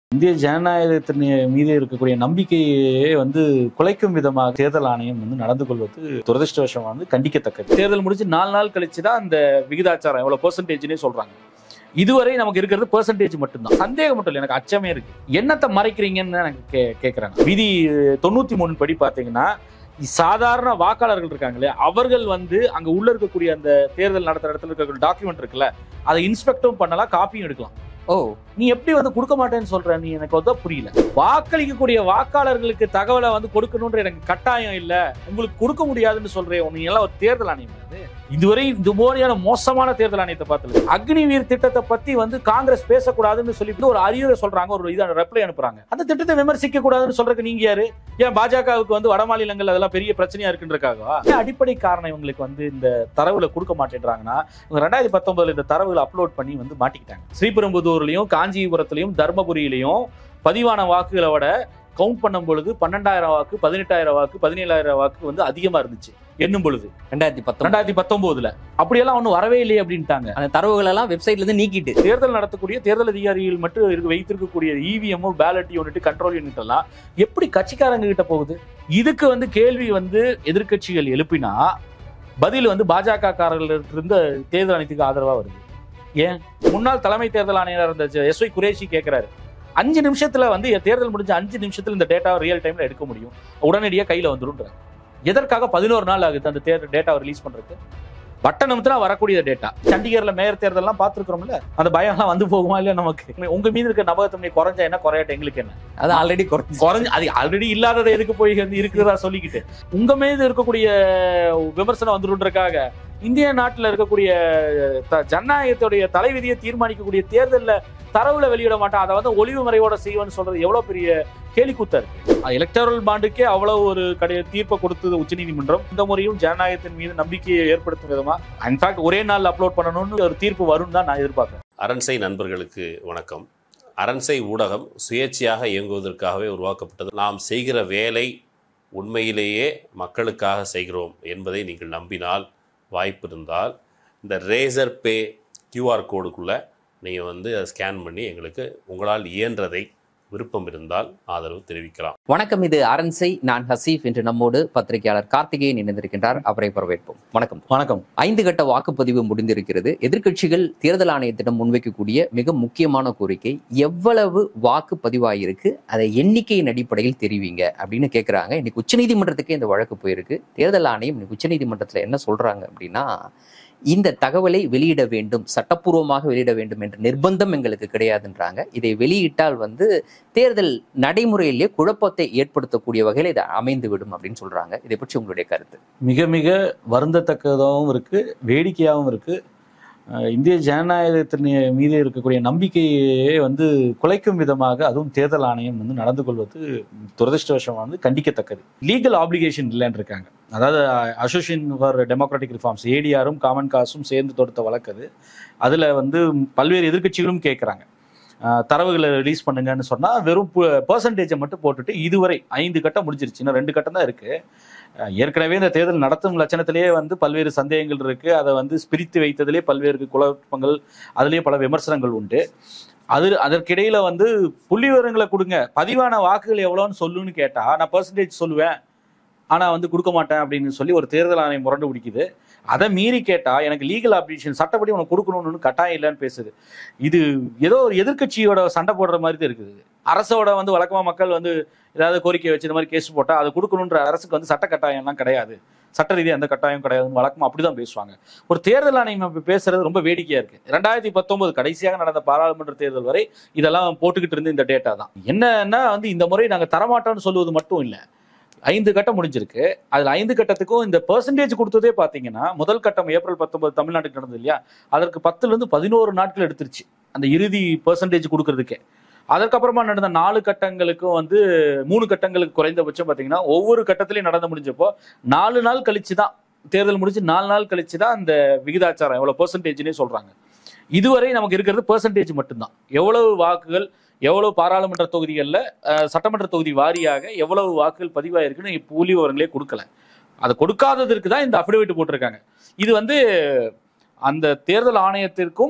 இந்திய ஜனநாயகத்தின் மீது இருக்கக்கூடிய நம்பிக்கையே வந்து குலைக்கும் விதமாக தேர்தல் ஆணையம் வந்து நடந்து கொள்வது துரதிருஷ்டவசம் வந்து கண்டிக்கத்தக்கது தேர்தல் முடிஞ்சு நாலு நாள் கழிச்சு தான் அந்த விகிதாச்சாரம் எவ்வளவு பெர்சன்டேஜ்னே சொல்றாங்க இதுவரை நமக்கு இருக்கிறது பெர்சன்டேஜ் மட்டும்தான் சந்தேகம் மட்டும் இல்லை எனக்கு அச்சமே இருக்கு என்னத்தை மறைக்கிறீங்கன்னு எனக்கு கே கேட்குறாங்க விதி தொண்ணூத்தி மூணு படி பார்த்தீங்கன்னா சாதாரண வாக்காளர்கள் இருக்காங்களே அவர்கள் வந்து அங்க உள்ள இருக்கக்கூடிய அந்த தேர்தல் நடத்துற இடத்துல இருக்கக்கூடிய டாக்குமெண்ட் இருக்குல்ல அதை இன்ஸ்பெக்டும் பண்ணலாம் காப்பியும் எடுக்கலாம் ஓ நீ எப்படி வந்து கொடுக்க மாட்டேன்னு சொல்ற நீ எனக்கு வந்து புரியல வாக்களிக்கக்கூடிய வாக்காளர்களுக்கு தகவலை வந்து கொடுக்கணும்ன்ற எனக்கு கட்டாயம் இல்ல உங்களுக்கு கொடுக்க முடியாதுன்னு சொல்றேன் நீ எல்லாம் ஒரு தேர்தல் ஆணையம் அது இதுவரை இந்த மாதிரியான மோசமான தேர்தல் ஆணையத்தை பார்த்தது அக்னிவீர் திட்டத்தை பத்தி வந்து காங்கிரஸ் பேசக்கூடாதுன்னு சொல்லிட்டு ஒரு அறிவுரை சொல்றாங்க ஒரு இதை ரெப்ளை அனுப்புறாங்க அந்த திட்டத்தை விமர்சிக்க கூடாதுன்னு சொல்றதுக்கு நீங்க யாரு ஏன் பாஜகவுக்கு வந்து வட மாநிலங்கள் அதெல்லாம் பெரிய பிரச்சனையா இருக்குன்றக்காகவா ஏன் அடிப்படை காரணம் இவங்களுக்கு வந்து இந்த தரவுல கொடுக்க மாட்டேன்றாங்கன்னா இவங்க ரெண்டாயிரத்தி பத்தொன்பதுல இந்த தரவுகளை அப்லோட் பண்ணி வந்து மாட்டிக்கிட்டாங்க ஸ்ரீபெரும்புதூர்லயும் காஞ்சிபுரத்துலயும் தர்மபுரியிலையும் பதிவான வாக்குகளை விட கவுண்ட் பண்ணும் பொழுது பன்னெண்டாயிரம் வாக்கு பதினெட்டாயிரம் வாக்கு பதினேழாயிரம் வாக்கு வந்து அதிகமா இருந்துச்சு எண்ணும் பொழுது ரெண்டாயிரத்தி பத்தொன்பது ரெண்டாயிரத்தி பத்தொன்பதுல அப்படியெல்லாம் ஒன்றும் வரவே இல்லையே அப்படின்ட்டாங்க அந்த தரவுகள் எல்லாம் வெப்சைட்ல இருந்து நீக்கிட்டு தேர்தல் நடத்தக்கூடிய தேர்தல் அதிகாரிகள் மட்டும் இருக்கு வைத்திருக்கக்கூடிய EVM ballot unit control unit எல்லாம் எப்படி கட்சிக்காரங்க கிட்ட போகுது இதுக்கு வந்து கேள்வி வந்து எதிர்க்கட்சிகள் எழுப்பினா பதில் வந்து பாஜக காரர்களிருந்து தேர்தல் ஆணையத்துக்கு ஆதரவா வருது ஏன் முன்னாள் தலைமை தேர்தல் ஆணையர் இருந்த எஸ் ஒய் குரேஷி கேட்கிறாரு அஞ்சு நிமிஷத்துல வந்து தேர்தல் முடிஞ்ச அஞ்சு நிமிஷத்துல இந்த டேட்டாவை ரியல் டைம்ல எடுக்க முடியும் உடனடியாக கையில வந்துடும் எதற்காக பதினோரு நாள் ஆகுது அந்த தேர்தல் டேட்டாவை ரிலீஸ் பண்றதுக்கு பட்டன் அமுத்துனா வரக்கூடிய டேட்டா சண்டிகர்ல மேயர் தேர்தல்லாம் பார்த்துருக்கோம்ல அந்த பயம்லாம் வந்து போகுமா இல்லையா நமக்கு உங்க மீது இருக்க நபகத்தன்மை குறைஞ்சா என்ன குறையாட்ட எங்களுக்கு என்ன அது ஆல்ரெடி குறைஞ்சு குறைஞ்சு அது ஆல்ரெடி இல்லாததை எதுக்கு போய் வந்து இருக்கிறதா சொல்லிக்கிட்டு உங்க மீது இருக்கக்கூடிய விமர்சனம் வந்துருன்றக்காக இந்திய நாட்டுல இருக்கக்கூடிய த- ஜனநாயகத்துடைய தலைவிதியை தீர்மானிக்கக்கூடிய தேர்தல்ல தரவுல வெளியிட மாட்டான் அதை வந்து ஒளிவு மறைவோட செய்வேன்னு சொல்றது எவ்வளவு பெரிய கேலிக்கூத்தா இருக்கு எலக்டோரல் பாண்டுக்கே அவ்வளவு ஒரு கடை தீர்ப்பை கொடுத்தது உச்சநீதிமன்றம் இந்த முறையும் ஜனநாயகத்தின் மீது நம்பிக்கையை ஏற்படுத்தும் விதமா இன்ஃபேக்ட் ஒரே நாள் அப்லோட் பண்ணணும்னு ஒரு தீர்ப்பு வரும் தான் நான் எதிர்பார்க்கிறேன் அரண்சை நண்பர்களுக்கு வணக்கம் அரண்சை ஊடகம் சுயேட்சையாக இயங்குவதற்காகவே உருவாக்கப்பட்டது நாம் செய்கிற வேலை உண்மையிலேயே மக்களுக்காக செய்கிறோம் என்பதை நீங்கள் நம்பினால் வாய்ப்பு இருந்தால் இந்த ரேசர் பே கியூஆர் கோடுக்குள்ளே நீங்கள் வந்து அதை ஸ்கேன் பண்ணி எங்களுக்கு உங்களால் இயன்றதை விருப்பம் இருந்தால் ஆதரவு தெரிவிக்கலாம் வணக்கம் இது அரண்சை நான் ஹசீஃப் என்று நம்மோடு பத்திரிகையாளர் கார்த்திகேயன் இணைந்திருக்கின்றார் அவரை வரவேற்போம் வணக்கம் வணக்கம் ஐந்து கட்ட வாக்குப்பதிவு முடிந்திருக்கிறது எதிர்க்கட்சிகள் தேர்தல் ஆணையத்திடம் முன்வைக்கக்கூடிய மிக முக்கியமான கோரிக்கை எவ்வளவு வாக்கு பதிவாயிருக்கு அதை எண்ணிக்கையின் அடிப்படையில் தெரிவிங்க அப்படின்னு கேட்குறாங்க இன்னைக்கு உச்சநீதிமன்றத்துக்கே இந்த வழக்கு போயிருக்கு தேர்தல் ஆணையம் இன்னைக்கு உச்சநீதிமன்றத்தில் என்ன சொல்றாங்க அப்படின்னா இந்த தகவலை வெளியிட வேண்டும் சட்டப்பூர்வமாக வெளியிட வேண்டும் என்ற நிர்பந்தம் எங்களுக்கு கிடையாதுன்றாங்க இதை வெளியிட்டால் வந்து தேர்தல் நடைமுறையிலேயே குழப்பத்தை ஏற்படுத்தக்கூடிய வகையில் இது அமைந்துவிடும் அப்படின்னு சொல்றாங்க இதை பற்றி உங்களுடைய கருத்து மிக மிக வருந்தத்தக்கதாகவும் இருக்கு வேடிக்கையாகவும் இருக்கு அஹ் இந்திய ஜனநாயகத்தின் மீது இருக்கக்கூடிய நம்பிக்கையே வந்து குலைக்கும் விதமாக அதுவும் தேர்தல் ஆணையம் வந்து நடந்து கொள்வது துரதிருஷ்டவசம் வந்து கண்டிக்கத்தக்கது லீகல் ஆப்ளிகேஷன் இல்லைன்னு இருக்காங்க அதாவது அசோசியேஷன் ஃபார் டெமோக்ராட்டிக் ரிஃபார்ம்ஸ் ஏடிஆரும் காமன் காசும் சேர்ந்து தொடுத்த வழக்கு அது அதில் வந்து பல்வேறு எதிர்க்கட்சிகளும் கேட்குறாங்க தரவுகளை ரிலீஸ் பண்ணுங்கன்னு சொன்னால் வெறும் பர்சன்டேஜை மட்டும் போட்டுட்டு இதுவரை ஐந்து கட்டம் முடிஞ்சிருச்சு இன்னும் ரெண்டு கட்டம் தான் இருக்கு அஹ் ஏற்கனவே இந்த தேர்தல் நடத்தும் லட்சணத்திலேயே வந்து பல்வேறு சந்தேகங்கள் இருக்கு அதை வந்து பிரித்து வைத்ததிலே பல்வேறு குழப்பங்கள் அதுலேயே பல விமர்சனங்கள் உண்டு அது அதற்கிடையில வந்து புள்ளி விவரங்களை கொடுங்க பதிவான வாக்குகள் எவ்வளோன்னு சொல்லுன்னு கேட்டா நான் பர்சன்டேஜ் சொல்லுவேன் ஆனா வந்து கொடுக்க மாட்டேன் அப்படின்னு சொல்லி ஒரு தேர்தல் ஆணையம் முரண்டு பிடிக்குது அதை மீறி கேட்டா எனக்கு லீகல் அப்ளிகேஷன் சட்டப்படி உனக்கு கொடுக்கணும்னு கட்டாயம் இல்லைன்னு பேசுது இது ஏதோ ஒரு எதிர்க்கட்சியோட சண்டை போடுற மாதிரி தான் இருக்குது அரசோட வந்து வழக்கமா மக்கள் வந்து ஏதாவது கோரிக்கை வச்சு இந்த மாதிரி கேஸ் போட்டா அது கொடுக்கணுன்ற அரசுக்கு வந்து சட்ட கட்டாயம்லாம் கிடையாது சட்ட ரீதியாக எந்த கட்டாயம் கிடையாதுன்னு வழக்கமா அப்படிதான் பேசுவாங்க ஒரு தேர்தல் ஆணையம் இப்ப பேசுறது ரொம்ப வேடிக்கையா இருக்கு ரெண்டாயிரத்தி பத்தொன்பது கடைசியாக நடந்த பாராளுமன்ற தேர்தல் வரை இதெல்லாம் போட்டுக்கிட்டு இருந்த இந்த டேட்டா தான் என்னன்னா வந்து இந்த முறை நாங்க தரமாட்டோம்னு சொல்லுவது மட்டும் இல்லை ஐந்து கட்டம் முடிஞ்சிருக்கு அதுல ஐந்து கட்டத்துக்கும் இந்த பெர்சன்டேஜ் கொடுத்ததே பாத்தீங்கன்னா முதல் கட்டம் ஏப்ரல் பத்தொன்பது தமிழ்நாட்டுக்கு நடந்தது இல்லையா அதற்கு பத்துல இருந்து பதினோரு நாட்கள் எடுத்துருச்சு அந்த இறுதி பெர்சன்டேஜ் கொடுக்கறதுக்கே அதற்கப்புறமா நடந்த நாலு கட்டங்களுக்கும் வந்து மூணு கட்டங்களுக்கு குறைந்தபட்சம் பாத்தீங்கன்னா ஒவ்வொரு கட்டத்திலையும் நடந்து முடிஞ்சப்போ நாலு நாள் கழிச்சு தான் தேர்தல் முடிஞ்சு நாலு நாள் கழிச்சு தான் அந்த விகிதாச்சாரம் எவ்வளவு பெர்சன்டேஜ்னே சொல்றாங்க இதுவரை நமக்கு இருக்கிறது பெர்சன்டேஜ் மட்டும்தான் எவ்வளவு வாக்குகள் எவ்வளவு பாராளுமன்ற தொகுதிகளில் சட்டமன்ற தொகுதி வாரியாக எவ்வளவு வாக்குகள் பதிவாயிருக்குன்னு புள்ளி விவரங்களே கொடுக்கல அது கொடுக்காததற்கு தான் இந்த அஃபிடவிட் போட்டிருக்காங்க இது வந்து அந்த தேர்தல் ஆணையத்திற்கும்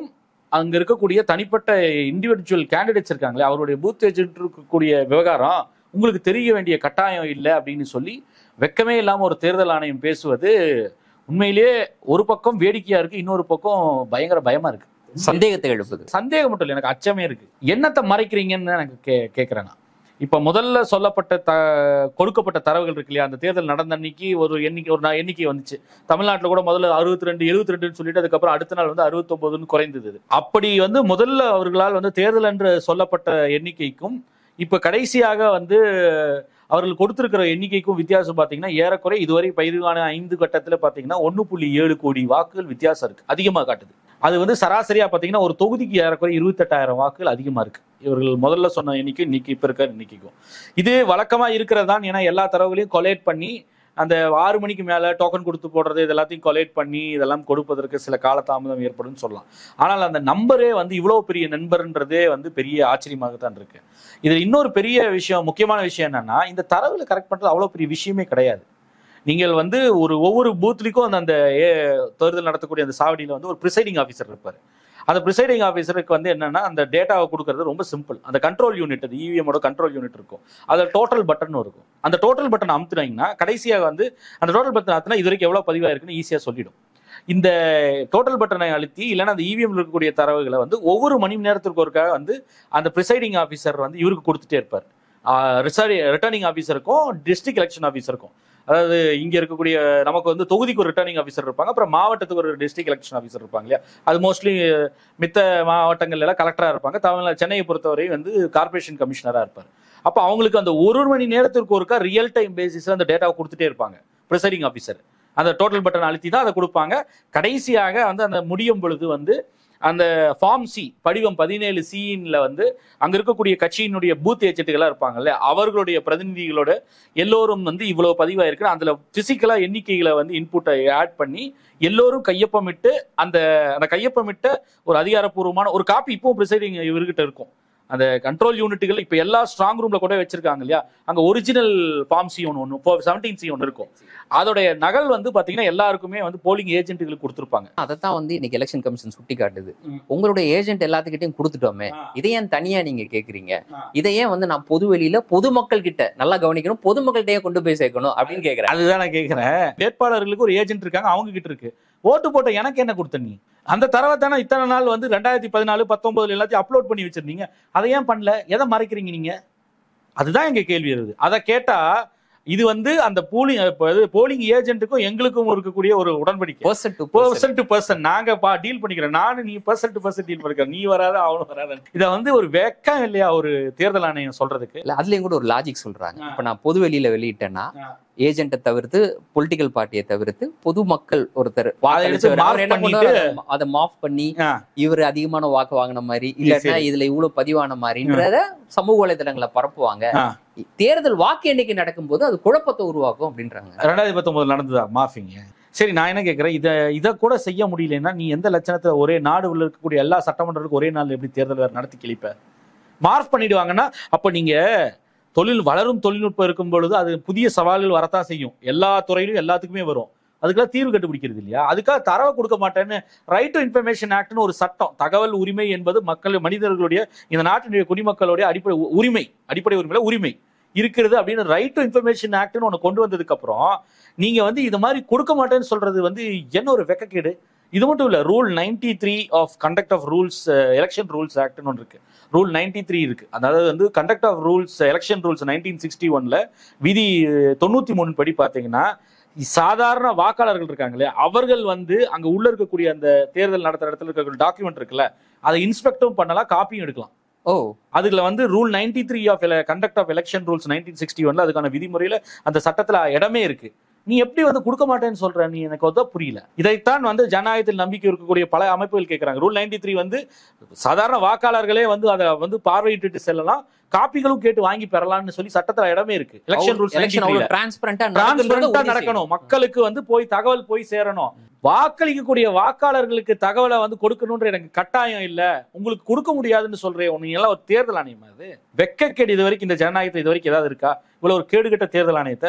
அங்க இருக்கக்கூடிய தனிப்பட்ட இண்டிவிஜுவல் கேண்டிடேட்ஸ் இருக்காங்களே அவருடைய பூத் ஏஜென்ட் இருக்கக்கூடிய விவகாரம் உங்களுக்கு தெரிய வேண்டிய கட்டாயம் இல்லை அப்படின்னு சொல்லி வெக்கமே இல்லாம ஒரு தேர்தல் ஆணையம் பேசுவது உண்மையிலேயே ஒரு பக்கம் வேடிக்கையா இருக்கு இன்னொரு பக்கம் பயங்கர பயமா இருக்கு சந்தேகத்தை எழுப்புது சந்தேகம் மட்டும் இல்லை எனக்கு அச்சமே இருக்கு என்னத்தை மறைக்கிறீங்கன்னு எனக்கு கே கேட்குறேன் நான் இப்போ முதல்ல சொல்லப்பட்ட த கொடுக்கப்பட்ட தரவுகள் இருக்கு இல்லையா அந்த தேர்தல் நடந்த அன்னைக்கு ஒரு எண்ணிக்கை ஒரு நா- எண்ணிக்கை வந்துச்சு தமிழ்நாட்டில் கூட முதல்ல அறுபத்தி ரெண்டு எழுபத்தி ரெண்டுன்னு சொல்லிட்டு அதுக்கப்புறம் அடுத்த நாள் வந்து அறுபத்தொன்பதுன்னு குறைந்தது இது. அப்படி வந்து முதல்ல அவர்களால் வந்து தேர்தல் என்று சொல்லப்பட்ட எண்ணிக்கைக்கும் இப்போ கடைசியாக வந்து அவர்கள் கொடுத்திருக்கிற எண்ணிக்கைக்கும் வித்தியாசம் பார்த்தீங்கன்னா ஏறக்குறை இதுவரை பதிவான ஐந்து கட்டத்தில் பார்த்தீங்கன்னா ஒன்று புள்ளி ஏழு கோடி வாக்குகள் வித்தியாசம் இருக்கு அதிகமாக காட்டுது அது வந்து சராசரியா பார்த்தீங்கன்னா ஒரு தொகுதிக்கு ஏறக்குறை இருபத்தெட்டாயிரம் வாக்குகள் அதிகமா இருக்கு இவர்கள் முதல்ல சொன்ன எண்ணிக்கை இன்னைக்கு இப்ப இருக்க எண்ணிக்கைக்கும் இது வழக்கமா இருக்கிறது தான் ஏன்னா எல்லா தரவுகளையும் கொலேட் பண்ணி அந்த ஆறு மணிக்கு மேல டோக்கன் கொடுத்து போடுறது இது எல்லாத்தையும் கொலேட் பண்ணி இதெல்லாம் கொடுப்பதற்கு சில காலதாமதம் ஏற்படும் சொல்லலாம் ஆனால் அந்த நம்பரே வந்து இவ்வளவு பெரிய நண்பர்ன்றதே வந்து பெரிய ஆச்சரியமாக தான் இருக்கு இதுல இன்னொரு பெரிய விஷயம் முக்கியமான விஷயம் என்னன்னா இந்த தரவுல கரெக்ட் பண்றது அவ்வளவு பெரிய விஷயமே கிடையாது நீங்கள் வந்து ஒரு ஒவ்வொரு பூத்லிக்கும் அந்த அந்த ஏ- தேர்தல் நடத்தக்கூடிய அந்த சாவடியில் வந்து ஒரு ப்ரிசைடிங் ஆஃபீஸர் இருப்பார் அந்த ப்ரிசைடிங் ஆஃபீஸருக்கு வந்து என்னன்னா அந்த டேட்டாவை கொடுக்கறது ரொம்ப சிம்பிள் அந்த கண்ட்ரோல் யூனிட் அது இவிஎம்மோட கண்ட்ரோல் யூனிட் இருக்கும் அதில் டோட்டல் பட்டன் இருக்கும் அந்த டோட்டல் பட்டன் அமுத்துனீங்கன்னா கடைசியாக வந்து அந்த டோட்டல் பட்டன் அமுத்துனா இது வரைக்கும் எவ்வளோ பதிவாயிருக்குன்னு ஈஸியாக சொல்லிடும் இந்த டோட்டல் பட்டனை அழுத்தி இல்லைன்னா அந்த இவிஎம்ல இருக்கக்கூடிய தரவுகளை வந்து ஒவ்வொரு மணி நேரத்திற்கு ஒருக்காக வந்து அந்த ப்ரிசைடிங் ஆஃபீஸர் வந்து இவருக்கு கொடுத்துட்டே இருப்பார் ரிட்டர்னிங் ஆஃபீஸருக்கும் டிஸ்ட்ரிக்ட் எலெக்ஷன் ஆஃபீஸருக்கும் அதாவது இங்க இருக்கக்கூடிய நமக்கு வந்து தொகுதிக்கு ஒரு ரிட்டர்னிங் ஆஃபீஸர் இருப்பாங்க அப்புறம் மாவட்டத்துக்கு ஒரு டிஸ்ட்ரிக்ட் எலெக்ஷன் ஆஃபீஸர் இருப்பாங்க இல்லையா அது மோஸ்ட்லி மித்த மாவட்டங்கள்ல எல்லாம் கலெக்டரா இருப்பாங்க தமிழ் சென்னையை பொறுத்தவரை வந்து கார்ப்பரேஷன் கமிஷனரா இருப்பார் அப்போ அவங்களுக்கு அந்த ஒரு மணி நேரத்திற்கு ஒருக்கா ரியல் டைம் பேசிஸ்ல அந்த டேட்டாவை கொடுத்துட்டே இருப்பாங்க ப்ரிசைடிங் ஆஃபீஸர் அந்த டோட்டல் பட்டன் அழுத்தி தான் அதை கொடுப்பாங்க கடைசியாக வந்து அந்த முடியும் பொழுது வந்து அந்த ஃபார்ம் சி படிவம் பதினேழு சிஇன்ல வந்து அங்க இருக்கக்கூடிய கட்சியினுடைய பூத் ஏஜென்ட்டுகளா இருப்பாங்கல்ல அவர்களுடைய பிரதிநிதிகளோட எல்லோரும் வந்து இவ்வளவு பதிவாயிருக்கு அதுல பிசிக்கலா எண்ணிக்கைகளை வந்து இன்புட்டை ஆட் பண்ணி எல்லோரும் கையொப்பமிட்டு அந்த அந்த கையொப்பமிட்ட ஒரு அதிகாரப்பூர்வமான ஒரு காப்பி இப்பவும் ப்ரிசைடிங் இவர்கிட்ட இருக்கும் அந்த கண்ட்ரோல் யூனிட்டுகள் இப்ப எல்லா ஸ்ட்ராங் ரூம்ல கூட வச்சிருக்காங்க இல்லையா அங்க ஒரிஜினல் ஃபார்ம் சி ஒன்று ஒன்று செவன்டீன் சி ஒன்று இருக்கும் அதோடைய நகல் வந்து பாத்தீங்கன்னா எல்லாருக்குமே வந்து போலிங் ஏஜென்ட்டுகளுக்கு கொடுத்துருப்பாங்க அதைத்தான் வந்து இன்னைக்கு எலெக்ஷன் கமிஷன் சுட்டி காட்டுது ம். உங்களுடைய ஏஜென்ட் எல்லாத்துக்கிட்டையும் கொடுத்துட்டோமே இதை ஏன் தனியா நீங்க கேக்குறீங்க ஆ. இதை ஏன் வந்து நான் பொது வெளியில பொதுமக்கள் கிட்ட நல்லா கவனிக்கணும் பொதுமக்கள்கிட்டயே கொண்டு போய் சேர்க்கணும் அப்படின்னு கேக்குறேன் அதுதான் நான் கேட்கிறேன் வேட்பாளர்களுக்கு ஒரு ஏஜென்ட் இருக்காங்க அவங்க கிட்ட இருக்கு ஓட்டு போட்ட எனக்கு என்ன கொடுத்த நீ அந்த தரவை தானே இத்தனை நாள் வந்து ரெண்டாயிரத்தி பதினாலு பத்தொன்பதுல எல்லாத்தையும் அப்லோட் பண்ணி வச்சிருந்தீங்க அதை ஏன் பண்ணல எதை மறைக்கிறீங்க நீங்க அதுதான் எங்க கேள்வி வருது அதை கேட்டா இது வந்து அந்த போலிங் போலிங் ஏஜென்ட்டுக்கும் எங்களுக்கும் இருக்கக்கூடிய ஒரு உடன்படிக்கை person to person person to person நாங்க பா டீல் பண்ணிக்கிறோம் நானும் நீ பர்சன் டு பர்சன் டீல் பண்ணிக்கிறோம் நீ வராத அவனும் வராத இதை வந்து ஒரு வெக்கம் இல்லையா ஒரு தேர்தல் ஆணையம் சொல்றதுக்கு இல்ல அதுலயும் கூட ஒரு லாஜிக் சொல்றாங்க ஆ. இப்ப நான் பொது வெளியில வெளியிட்டேன்னா ஆ. ஏஜென்ட்டை தவிர்த்து பொலிட்டிக்கல் பார்ட்டியை தவிர்த்து பொதுமக்கள் ஒருத்தர் எடுத்து வாக்களிச்சவர் mark அவர் என்ன பண்ணிட்டு- பண்ணுவாரு? அதை மாஃப் பண்ணி ஆ. இவர் அதிகமான வாக்கு வாங்கின மாதிரி இல்லன்னா சரி. இதுல இவ்வளவு பதிவான மாதிரின்றத சமூக வலைதளங்களை பரப்புவாங்க ஆ. தேர்தல் வாக்கு எண்ணிக்கை நடக்கும்போது அது குழப்பத்தை உருவாக்கும் அப்படின்றாங்க ரெண்டாயிரத்தி பத்தொன்பதுல நடந்ததா மாஃபிங்க சரி நான் என்ன கேட்கிறேன் இதை இதை கூட செய்ய முடியலன்னா நீ எந்த லட்சணத்தை ஒரே நாடு உள்ள இருக்கக்கூடிய எல்லா சட்டமன்றத்துக்கும் ஒரே நாள் எப்படி தேர்தல் வேற நடத்தி கிழிப்ப மார்க் பண்ணிடுவாங்கன்னா அப்ப நீங்க தொழில் வளரும் தொழில்நுட்பம் இருக்கும் பொழுது அது புதிய சவால்கள் வரத்தான் செய்யும் எல்லா துறையிலும் எல்லாத்துக்குமே வரும் அதுக்கெல்லாம் தீர்வு கண்டுபிடிக்கிறது இல்லையா அதுக்காக தரவை கொடுக்க மாட்டேன்னு ரைட் டு இன்ஃபர்மேஷன் ஆக்ட்னு ஒரு சட்டம் தகவல் உரிமை என்பது மக்கள் மனிதர்களுடைய இந்த நாட்டினுடைய குடிமக்களுடைய அடிப்படை உ- உரிமை அடிப்படை உரிமையில உரிமை இருக்கிறது அப்படின்னு ரைட் டு இன்ஃபர்மேஷன் ஆக்ட்னு ஒன்று கொண்டு வந்ததுக்கு அப்புறம் நீங்க வந்து இது மாதிரி கொடுக்க மாட்டேன்னு சொல்றது வந்து என்ன ஒரு வெக்கக்கேடு இது மட்டும் இல்ல rule ninety three of conduct of rules election rules ஆக்ட்னு ஒன்று இருக்கு ரூல் நைன்டி த்ரீ இருக்கு அதாவது வந்து conduct of rules election rules nineteen sixty ஒன்ல விதி தொண்ணூத்தி மூணு படி பாத்தீங்கன்னா சாதாரண வாக்காளர்கள் இருக்காங்களே அவர்கள் வந்து அங்க உள்ள இருக்கக்கூடிய அந்த தேர்தல் நடத்துற இடத்துல இருக்கக்கூடிய டாக்குமெண்ட் இருக்குல்ல அதை இன்ஸ்பெக்டும் பண்ணலாம் காப்பியும் எடுக்கலாம் ஓ அதுல வந்து rule ninety three of conduct of election rules nineteen sixty ஒன்ல அதுக்கான விதிமுறையில அந்த சட்டத்துல இடமே இருக்கு நீ எப்படி வந்து கொடுக்க மாட்டேன்னு சொல்ற நீ எனக்கு வந்து புரியல இதைத்தான் வந்து ஜனநாயகத்தில் நம்பிக்கை இருக்கக்கூடிய பல அமைப்புகள் கேட்கறாங்க ரூல் நைன்டி த்ரீ வந்து சாதாரண வாக்காளர்களே வந்து அதை வந்து பார்வையிட்டு செல்லலாம் காப்பிகளும் கேட்டு வாங்கி பெறலாம்னு சொல்லி சட்டத்துல இடமே இருக்கு எலெக்ஷன் ரூல்ஸ் எலெக்ஷன் அவ்வளவு டிரான்ஸ்பரண்டா டிரான்ஸ்பரண்டா நடக்கணும் மக்களுக்கு வந்து போய் தகவல் போய் சேரணும் வாக்களிக்கக்கூடிய வாக்காளர்களுக்கு தகவலை வந்து கொடுக்கணும்ன்ற எனக்கு கட்டாயம் இல்ல உங்களுக்கு கொடுக்க முடியாதுன்னு சொல்றேன் உனக்கு எல்லாம் ஒரு தேர்தல் ஆணையம் அது வெக்கக்கேடு இது வரைக்கும் இந்த ஜனநாயகத்தை இது வரைக்கும் ஏதாவது இருக்கா இவ்வளவு ஒரு கேடுகட்ட தேர்தல் ஆணையத்தை